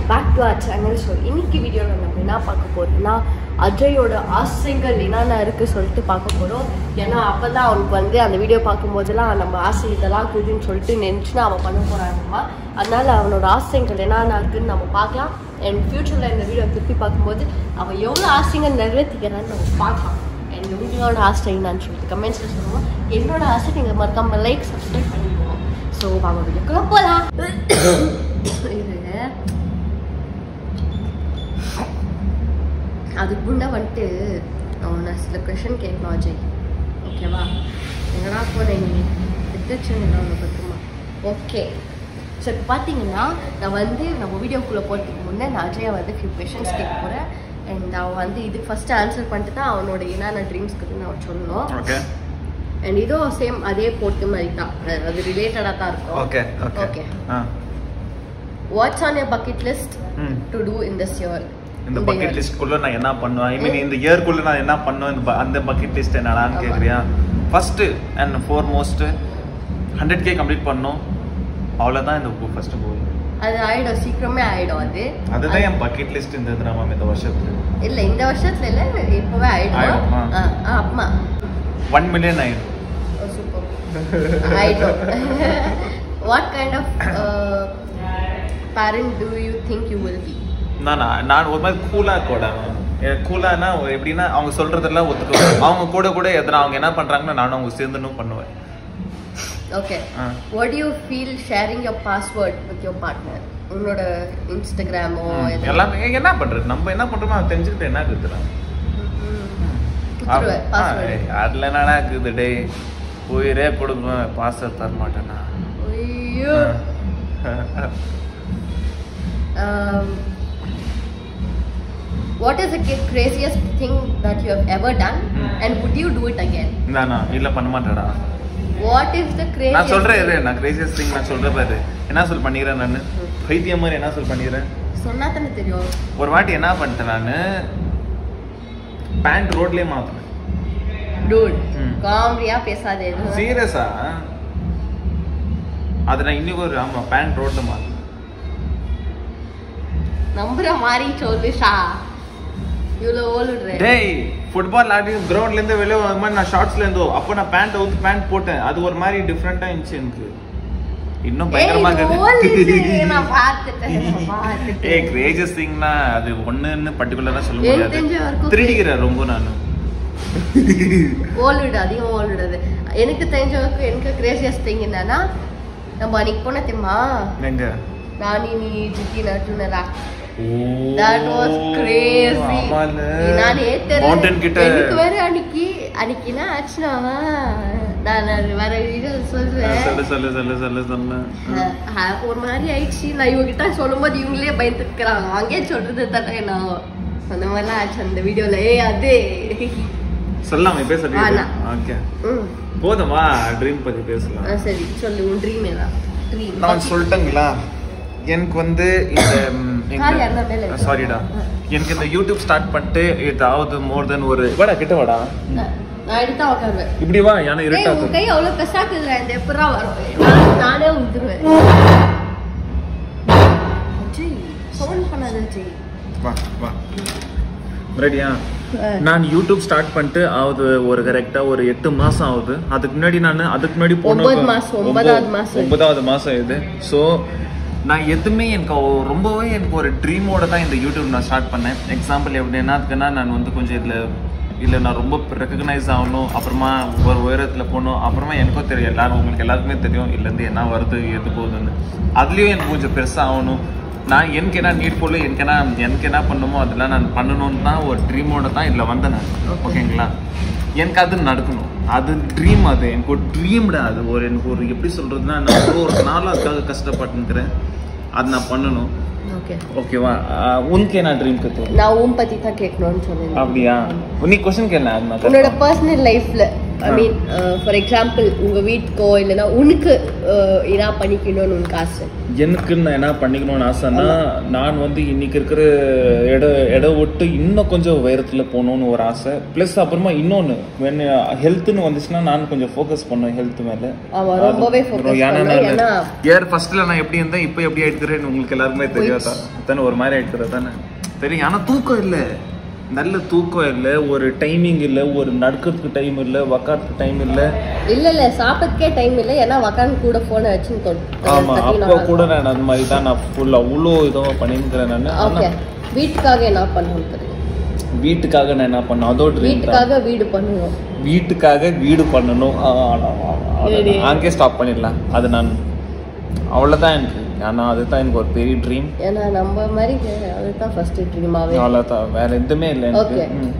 Back to அவர் channel so இன்னைக்கு வீடியோவில் நம்ம என்ன பார்க்க போறோம்னா அஜயோட ஆசைகள் என்னென்ன இருக்குது சொல்லிட்டு பார்க்க போகிறோம் ஏன்னா அப்போ தான் அவனுக்கு வந்து அந்த வீடியோ பார்க்கும்போதெல்லாம் நம்ம ஆசை இதெல்லாம் இருக்குதுன்னு சொல்லிட்டு நினச்சினா அவன் பண்ண போகிறாங்கம்மா அதனால அவனோட ஆசைகள் என்னென்ன இருக்குதுன்னு நம்ம பார்க்கலாம் அண்ட் ஃப்யூச்சரில் இந்த வீடியோ திருப்பி பார்க்கும்போது அவன் எவ்வளோ ஆசைகள் நிறைவேற்றிக்கிறான்னு நம்ம பார்க்கலாம் அண்ட் உங்களோட ஆசை என்னன்னு சொல்லிட்டு கமெண்ட்ஸில் சொல்லுவோம் என்னோட ஆசை நீங்கள் மறக்காம லைக் சப்ஸ்கிரைப் பண்ணிடுவோம் ஸோ வாங்க வீடியோக்குள்ள போகலாம் இது அதுக்கு முன்னே வந்துட்டு அவனை சில கொஷின் கேட்கணும் அஜய் ஓகேவா எங்கடா போனேன் நீ டிடெக்ஷன் என்ன ஒன்று பத்துமா ஓகே ஸோ இப்போ பார்த்தீங்கன்னா நான் வந்து நம்ம வீடியோக்குள்ளே போகிறதுக்கு முன்னே நான் அஜயை வந்து ஃபியூ கொஷின்ஸ் கேட்க போகிறேன் அண்ட் அவன் வந்து இதுக்கு ஃபஸ்ட்டு ஆன்சர் பண்ணிட்டு தான் அவனோட என்னென்ன ட்ரீம்ஸ்க்கு நான் சொல்லணும் ஓகே அண்ட் இதுவும் சேம் அதே போட்டு மாதிரி தான் அது ரிலேட்டடாக தான் இருக்கும் ஓகே ஓகே ஓகே ஆ what's on your bucket list hmm to do in this year இந்த பக்கெட் லிஸ்ட்குள்ள நான் என்ன பண்ணுவேன் ஐ மீன் இந்த இயர்க்குள்ள நான் என்ன பண்ணுவேன் இந்த ப- அந்த பக்கெட் லிஸ்ட் என்னடான்னு ஆமா. கேட்குறியா first and foremost hundred K complete பண்ணணும் அவ்வளோதான் இந்த ஃபர்ஸ்ட் கோல் அது ஆயிடும் சீக்கிரமே ஆயிடும் அது அதுதான் என் பக்கெட் லிஸ்ட் இந்த இதுல மேம் இந்த வருஷத்துல இல்ல இந்த வருஷத்துல இல்ல இப்பவே ஆயிடும் ஆயிடும், ஆ. ஆ, ஆ, அம்மா ஒன் மில்லியன் ஆயிடும் சூப்பர் ஆயிடும் what kind of parent do you think you will be நான் நான் ஒரு மாதிரி கூலாக கூட கூலானா எப்படின்னா அவங்க சொல்றதெல்லாம் ஒத்துக்குவேன் அவங்க கூட கூட எத்தனை அவங்க என்ன பண்றாங்கன்னு நானும் அவங்க சேர்ந்துன்னு பண்ணுவேன் ஓகே ஆ. What you feel sharing your password with your partner உன்னோட இன்ஸ்டாகிராமோ ம், எல்லாமே என்ன பண்றது நம்ம என்ன பண்றோமோ அதை தெரிஞ்சுக்கிட்டு என்ன இருக்குதுலாம் குத்துருவேன் பாஸ்வேர்டு அதுல என்னடா இருக்குது டேய் உயிரே கொடுப்பேன் பாஸ்வேர்ட் தர மாட்டேனா ஐயோ um, what is the ca- craziest thing that you have ever done Hmm. and would you do it again நானா இல்ல பண்ண மாட்டேடா what is the craziest நான் சொல்றேன் இரு நான் கிரேசியஸ் திங் நான் சொல்றேன் பாரு என்ன சொல் பண்ணிக்கிறேன் நான் பைத்தியம் மாதிரி என்ன சொல் பண்ணிக்கிறேன் சொன்னா தானே தெரியும் ஒரு வாட்டி என்ன பண்ணிட்டேன் நான் பேண்ட் ரோட்லயே மாத்தினேன் dude Hmm. காமெடியா பேசாதே சீரியஸா அது நான் இன்னைக்கு ஒரு ஆமா பேண்ட் ரோட்ல மாத்தினேன் நம்புற மாதிரி சொல்லுஷா இவ்வளோ ஓடுற டேய் ஃபுட்பால் ஆடி கிரவுண்ட்ல இருந்து வெளியே வர மாதிரி நான் ஷார்ட்ஸ்ல இருந்தோ அப்போ நான் பேண்ட் அவுத்து பேண்ட் போட்டேன் அது ஒரு மாதிரி டிஃப்ரெண்டா இருந்துச்சு எனக்கு இன்னும் பயங்கரமா நான் பார்த்துட்டேன் நான் பார்த்துட்டேன். ஏய் கிரேஜஸ் திங்னா அது ஒண்ணுன்னு பர்டிகுலரா சொல்ல எனக்கு முடியாது தெரிஞ்ச வரைக்கும் திருடிக்கிறேன் ரொம்ப நான் ஓல்விடு அதிகம் ஓல்விடுறது எனக்கு தெரிஞ்சவருக்கு எனக்கு கிரேசியஸ்ட் திங் என்னன்னா நம்ம அன்னைக்கு போன தெரியுமா எங்க நானி நீ ஜித்தி நட்டுனரா That was crazy. நான் ஏத்தல. மவுண்டன் கிட்ட எனக்கு வேற அன்னைக்கு அன்னைக்கு என்ன ஆச்சுன்னா நான் அது வேற வீடியோ சொல்றேன் சொல்லு சொல்லு சொல்லு சொல்லு சொல்லு அஹ், அஹ், ஒரு மாதிரி ஆயிடுச்சு நான் இவங்க கிட்ட சொல்லும் போது இவங்களே பயந்துக்கிறாங்க அங்கே சொல்றது தானே நான் அந்த மாதிரிலாம் ஆச்சு அந்த வீடியோல ஏ அது சொல்லாம இப்பே சொல்லி வேணாம். ஓகே ம் போதுமா ட்ரீம் பத்தி பேசலாம் ஆ, சரி சொல்லு உன் ட்ரீம் என்ன ட்ரீம் நான் சொல்லிட்டேங்களா எனக்கு வந்து இந்த கால் யாருன்னா மேல இருக்கு. சாரிடா எனக்கு இந்த யூடியூப் ஸ்டார்ட் பண்ணிட்டு ஏதாவது மோர் தென் ஒரு வாடா கிட்ட வாடா நான் எடுத்தா உட்காருவேன் இப்படி வா யானை ஏய், இருட்டா உன் கை அவ்வளவு பெருசாக்குதுடா இந்த எப்படா வரும் நான் நானே உந்துருவேன் அஜய் சவுண்ட் பண்ணாத அஜய் வா வா ரெடியா நான் யூடியூப் ஸ்டார்ட் பண்ணிட்டு ஆகுது ஒரு கரெக்டா ஒரு எட்டு மாசம் ஆகுது அதுக்கு முன்னாடி நான் அதுக்கு முன்னாடி போன ஒன்பது மாசம், ஒன்பதாவது மாசம். ஒன்பதாவது மாசம் இது ஸோ நான் எதுவுமே எனக்கு ஒ- ரொம்பவே எனக்கு ஒரு ட்ரீமோட தான் இந்த யூடியூப் நான் ஸ்டார்ட் பண்ணேன் எக்ஸாம்பிள் எப்படி என்னதுக்குன்னா நான் வந்து கொஞ்சம் இதில் இல்லை நான் ரொம்ப ரெக்கக்னைஸ் ஆகணும் அப்புறமா ஒரு உயரத்தில் போகணும் அப்புறமா எனக்கும் தெரியும் எல்லாரும் உங்களுக்கு எல்லாருக்குமே தெரியும் இதுலேருந்து என்ன வருது எது போகுதுன்னு அதுலேயும் எனக்கு கொஞ்சம் பெருசாக ஆகணும் நான் எனக்கு என்ன நீட்ஃபுல்லு எனக்கு என்ன எனக்கு என்ன பண்ணுமோ அதெல்லாம் நான் பண்ணணும்னு தான் ஒரு ட்ரீமோட தான் இதில் வந்தேன் நான் ஓகேங்களா எனக்கு அது நடக்கணும் அது ட்ரீம் அது எனக்கு ஒரு ட்ரீம்டா அது ஒரு எனக்கு ஒரு எப்படி சொல்றதுன்னா நான் ஒரு ஒரு நாளாக அதுக்காக கஷ்டப்பட்டுக்கிறேன் அது நான் பண்ணணும் ஓகே ஓகேவா உனக்கு என்ன ட்ரீம் கத்து நான் உன் பத்தி தான் கேட்கணும்னு சொன்னேன் அப்படியா நீ கொஸ்டின் கேள்வி அது நான் உன்னோட கஷ்டம். பர்சனல் லைஃப்ல ஐ மீன் ஃபார் எக்ஸாம்பிள் உங்க வீட்டுக்கோ இல்லைன்னா உனக்கு அஹ், இதா பண்ணிக்கணும்னு உனக்கு ஆசை எனக்கு நான் என்ன பண்ணிக்கணும்னு ஆசைன்னா நான் வந்து இன்னைக்கு இருக்கிற இட இடம் விட்டு இன்னும் கொஞ்சம் உயரத்துல போகணும்னு ஒரு ஆசை ப்ளஸ் அப்புறமா இன்னொன்று ஹெல்த்னு வந்துச்சுன்னா நான் கொஞ்சம் ஃபோக்கஸ் பண்ணேன் ஹெல்த் மேல ஆமா ரொம்பவே ஃபோக்கஸ் ஏன்னா பண்ணணும் ஏன்னா ஏர் ஃபர்ஸ்ட்ல நான் எப்படி இருந்தேன் இப்போ எப்படி ஆயிடுக்கிறேன்னு உங்களுக்கு எல்லாருமே தெரியாதா தானே ஒரு மாதிரி ஆயிடுக்கிறது தானே தெரியும் ஆனா தூக்கம் இல்லை நல்ல தூக்கம் இல்லை ஒரு டைமிங் இல்லை ஒரு நடக்கிறதுக்கு டைம் இல்லை உக்காரத்துக்கு டைம் இல்லை இல்ல இல்ல சாப்பிட்றதுக்கே டைம் இல்ல ஏன்னா உக்காந்து கூட போனை வச்சு ஆமா அப்போ கூட நான் அந்த மாதிரி தான் நான் ஃபுல் அவ்வளோ இதுவாக பண்ணிருக்கிறேன் நான் ஓகே வீட்டுக்காக என்ன பண்ணணும் தெரியும் வீட்டுக்காக நான் என்ன பண்ணேன் அதோட ட்ரீம் தான் வீட்டுக்காக வீடு பண்ணணும் வீட்டுக்காக வீடு பண்ணணும் ஆ, ஆ, ஆ, ஆ, ரெடி. அங்கே ஸ்டாப் பண்ணிடலாம் அது நான் அவ்வளோதான் எனக்கு ஆனால் அதுதான் எனக்கு ஒரு பெரிய ட்ரீம் ஏன்னா நம்ம மாதிரி அதுதான் ஃபர்ஸ்ட் ட்ரீமாவே அவ்வளோதான் வேற எதுவுமே இல்லை எனக்கு Okay. ம்.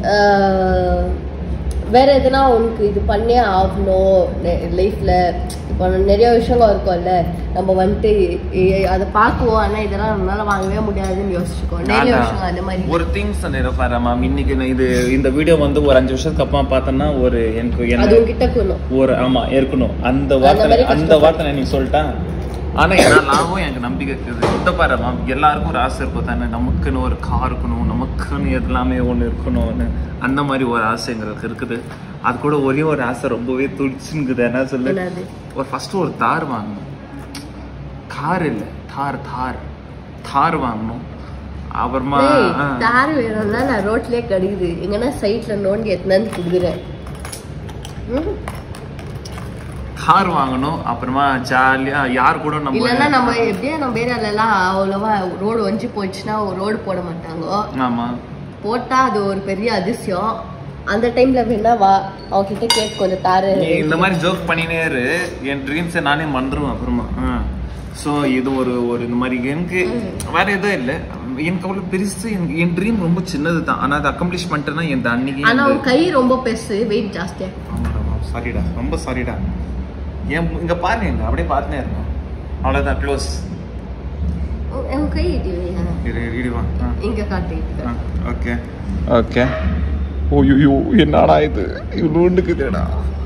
வேற எதுனா உனக்கு இது பண்ணே ஆகணும் லைஃப்ல இப்போ நிறைய விஷயங்கள் இருக்கும்ல நம்ம வந்துட்டு இ- அதை பார்க்குவோம் ஆனா இதெல்லாம் நம்மளால வாங்கவே முடியாதுன்னு யோசிச்சுக்கோ நிறைய நானா? விஷயம் அந்த மாதிரி ஒரு திங்ஸ் நிரப்பாரு மேம் இன்னைக்கு நான் இது இந்த வீடியோ வந்து ஒரு அஞ்சு வருஷத்துக்கு அப்புறமா பார்த்தேன்னா ஒரு எனக்கு அது என்ன உங்ககிட்ட இருக்கணும் ஒரு ஆமா இருக்கணும் அந்த வார்த்தை மாதிரி அந்த வார்த்தை நான் நீ சொல்லிட்டேன் ஆனா என்ன லாபம் எனக்கு நம்பிக்கை இருக்குது இந்த பாரு மேம் எல்லாருக்கும் ஒரு ஆசை இருக்கும் தானே நமக்குன்னு ஒரு கார் இருக்கணும் நமக்குன்னு எல்லாமே ஒன்று இருக்கணும்னு அந்த மாதிரி ஒரு ஆசை எங்களுக்கு இருக்குது அது கூட ஒரே ஒரு ஆசை ரொம்பவே துடிச்சுங்குது என்ன சொல்லு என்னது ஒரு ஃபர்ஸ்ட் ஒரு தார் வாங்கணும் கார் இல்லை தார் தார் தார் வாங்கணும் அப்புறமா ஆ. தார் வேணும்னா நான் ரோட்லயே கிடைக்குது எங்கன்னா சைட்ல நோண்டி எத்தனாந்து கொடுக்குறேன் ம். கார் வாங்கணும் அப்புறமா ஜாலியா யார் கூட இல்லைன்னா நம்ம நம்ம எப்படியா நம்ம ஏரியால எல்லாம் அவ்வளவா ரோடு வஞ்சி போச்சுன்னா ரோடு போட மாட்டாங்க ஆமா போட்டா அது ஒரு பெரிய அதிசயம் அந்த டைம்ல வேணா வா அவகிட்ட கேட்டு கொஞ்சம் தாரு நீ இந்த மாதிரி ஜோக் பண்ணினே இரு என் ட்ரீம்ஸை நானே மறந்துடுவேன் அப்புறமா ஸோ இது ஒரு ஒரு இந்த மாதிரி எனக்கு வேற எதுவும் இல்லை எனக்கு அவ்வளோ பெருசு எனக்கு என் ட்ரீம் ரொம்ப சின்னது தான் ஆனால் அதை அக்கம்ப்ளிஷ் பண்ணிட்டேன்னா என் அன்னைக்கு ஆனா உன் கை ரொம்ப பெருசு வெயிட் ஜாஸ்தியா சாரிடா ரொம்ப சாரிடா ஏன் இங்க பாருங்க இங்க அப்படியே பார்த்துனே இருக்கோம் அவ்வளோதான் க்ளோஸ் உன் உன் கை இடி வையா. இடிவா இங்க காட்டிட்டு ஓகே ஓகே ஓய்யோ என்னடா இது இவ்வளோண்டுக்குதுடா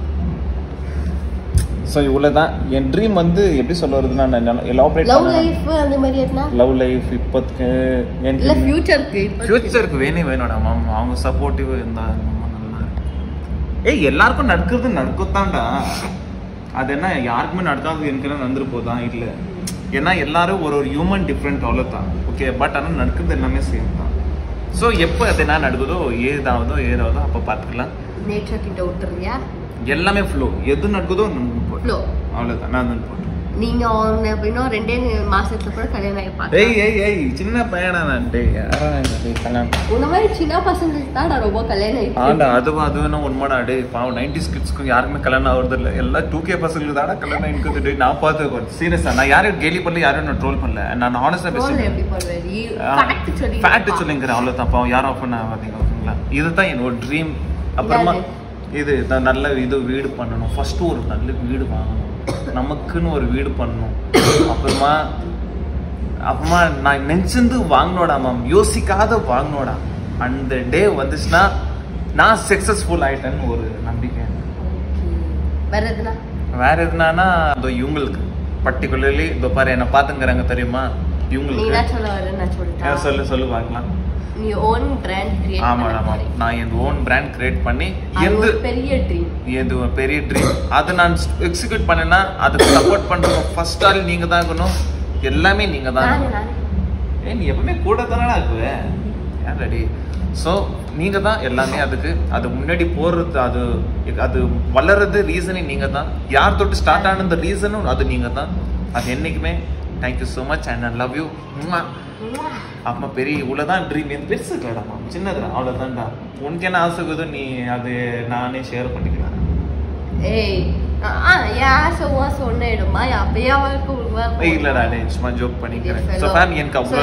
ஸோ இவ்வளோதான் என் ட்ரீம் வந்து எப்படி சொல்ல வருதுன்னா நான் எலாபரேட் லவ் லைஃப் அந்த மாதிரி எதுனா லவ் லைஃப் இப்போதுக்கு என் இல்ல ஃபியூச்சருக்கு ஃபியூச்சருக்கு வேணே வேணும்டா மேம் அவங்க சப்போர்ட்டிவ் இருந்தா ரொம்ப நல்லா இருக்கும் ஏய் எல்லாருக்கும் நடக்கிறது நடக்கத்தான்டா அது என்ன யாருக்குமே நடக்காது எனக்கு நடந்துரு போதான் இல்லை ஏன்னா எல்லாரும் ஒரு ஒரு ஹியூமன் டிஃப்ரெண்ட் அவ்வளோதான் ஓகே பட் ஆனால் நடக்கிறது எல்லாமே சேம் தான் ஸோ எப்போ அது என்ன நடக்குதோ ஏதாவதோ ஏதாவதோ அப்போ பார்த்துக்கலாம் நேச்சர் கிட்ட விட்டுறியா எல்லாமே ஃப்ளோ எது நடக்குதோ போட்டு ஃப்ளோ அவ்வளோதான் நான் தான் போட்டேன் நீங்க ஒன்னு இன்னும் ரெண்டே மாசத்துல கூட கல்யாணம் ஆகி ஏய் பார்த்தேன் ஏய் ஏய் சின்ன பையனா நான் டேய் யாரா இந்த டேய் கல்யாணம் உன்ன மாதிரி சின்ன பசங்களுக்கு தான் நான் ரொம்ப கல்யாணம் ஆயிடுச்சு ஆண்டா அதுவும் அது வேணா உண்மைடா டே பாவம் நைன்டி கிட்ஸ்க்கு யாருக்குமே கல்யாணம் ஆகுறது இல்லை எல்லாம் டூ கே பசங்களுக்கு தானே கல்யாணம் இருக்குது டேய் நான் பார்த்து சீரியஸா நான் யாரையும் கேலி பண்ணல யாரையும் நான் ட்ரோல் பண்ணல நான் ஹானஸ்டா ரோல் பேசுறேன் எப்படி பண்ணுவேன் ஃபேக்ட் சொல்லி ஃபேக்ட் சொல்லுங்கிறேன் அவ்வளோதான் பாவம் யாரும் ஆஃப் பண்ண பார்த்தீங்க ஓகேங்களா இதுதான் என்னோட ட்ரீம் அப்புறமா இது நான் நல்ல இது வீடு பண்ணணும் ஃபர்ஸ்ட் ஒரு நல்ல வீடு வாங்கணும் நமக்குன்னு ஒரு வீடு பண்ணணும் அப்புறமா அப்புறமா நான் நினைச்சிருந்து வாங்கினோடா மேம் யோசிக்காத வாங்கினோடா அந்த டே வந்துச்சுன்னா நான் சக்ஸஸ்ஃபுல் ஆயிட்டேன்னு ஒரு நம்பிக்கை எனக்கு. வேற எதுனா வேற எதுனானா இதோ இவங்களுக்கு பர்டிகுலர்லி இதோ பாரு என்ன பாத்துங்கிறாங்க தெரியுமா நீ இவங்களுக்கு என்ன சொல்ல வர நான் ஏன் சொல்லிட்டேன் சொல்லு சொல்லு பார்க்கலாம் நீ ஓன் பிராண்ட் கிரியேட் ஆமா ஆமா நான் என் ஓன் பிராண்ட் கிரியேட் பண்ணி அது எந்த ஒரு பெரிய ட்ரீம் இது ஒரு பெரிய ட்ரீம் அதை நான் எக்ஸிக்யூட் பண்ணேன்னா அதுக்கு சப்போர்ட் பண்றது ஃபர்ஸ்ட் ஆள் நீங்க தான் இருக்கணும் எல்லாமே நீங்க தான் நானே இருக்கணும். நானே ஏய் நீ எப்பவுமே கூட தானடா இருக்குவே ஏன் ரெடி ஸோ நீங்க தான் எல்லாமே அதுக்கு அது முன்னாடி போறது அது அது வளர்றது ரீசனே நீங்க தான் யார் தொட்டு ஸ்டார்ட் ஆனது ரீசனும் அது நீங்க தான் அது என்னைக்குமே thank you so much and I love you அம்மா பெரிய இவ்வளோதான் ட்ரீம் என் பெருசு இல்லைடாமா சின்னதுடா அவ்வளோதான்டா உனக்கு என்ன ஆசை இருக்குதோ நீ அது நானே ஷேர் பண்ணிக்கலாம் ஏய் ஆ என் ஆசை உன் ஆசை ஒன்றே இடமா அப்பயே அவருக்கு ஏய், இல்லடா டே சும்மா ஜோக் பண்ணிக்கிறேன் ஸோ ஃபேம் எனக்கு அவ்வளோ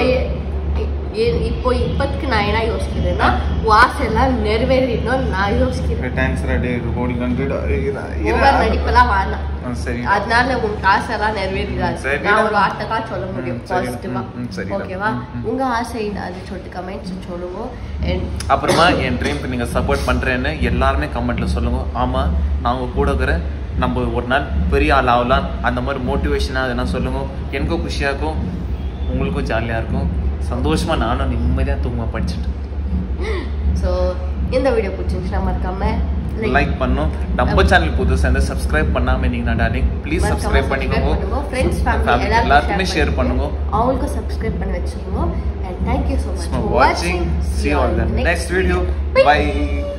இப்போ இப்பத்துக்கு நான் என்ன யோசிக்கிறேன்னா உன் ஆசை எல்லாம் நிறைவேறிடணும் நான் யோசிக்கிறேன் தேங்க்ஸ் டே கோடி ஹண்ட்ரட் ஓவர் நடிப்பெல்லாம் வேணாம் ம், சரி அதனால உங்க ஆசைலாம் நிறைவேறாது சரி. நான் ஒரு வார்த்தைக்கா சொல்ல முடியும் ம், சரி. பாசிட்டிவா ம், ம், சரி. ஓகேவா ம், ம். உங்க ஆசை அது சொல்லிட்டு கமெண்ட்ஸ் சொல்லுங்க And அப்புறமா என் ட்ரீம்க்கு நீங்க சப்போர்ட் பண்றேன்னு எல்லாருமே கமெண்ட்ல சொல்லுங்க ஆமா நான் உங்க கூட இருக்கிறேன் நம்ம ஒரு நாள் பெரிய ஆள் ஆகலாம் அந்த மாதிரி மோட்டிவேஷனாக அதெல்லாம் சொல்லுங்க எனக்கும் குஷியா இருக்கும் உங்களுக்கும் ஜாலியா இருக்கும் சந்தோஷமா நானும் நிம்மதியா தூங்க படிச்சுட்டு ஸோ இந்த வீடியோ பிடிச்சிருந்துச்சுன்னா மறக்காம லைக் பண்ணும் நம்ம சேனல் புதுசா இருந்து சப்ஸ்கிரைப் பண்ணாம இருந்தீங்கன்னா டார்லிங் ப்ளீஸ் சப்ஸ்கிரைப் பண்ணிக்கோங்க ஃப்ரெண்ட்ஸ் ஃபேமிலி Family எல்லாருக்குமே share பண்ணுங்க. அவங்களுக்கும் சப்ஸ்கிரைப் பண்ணி வச்சுக்கோங்க and thank you so much for watching see you on the next video bye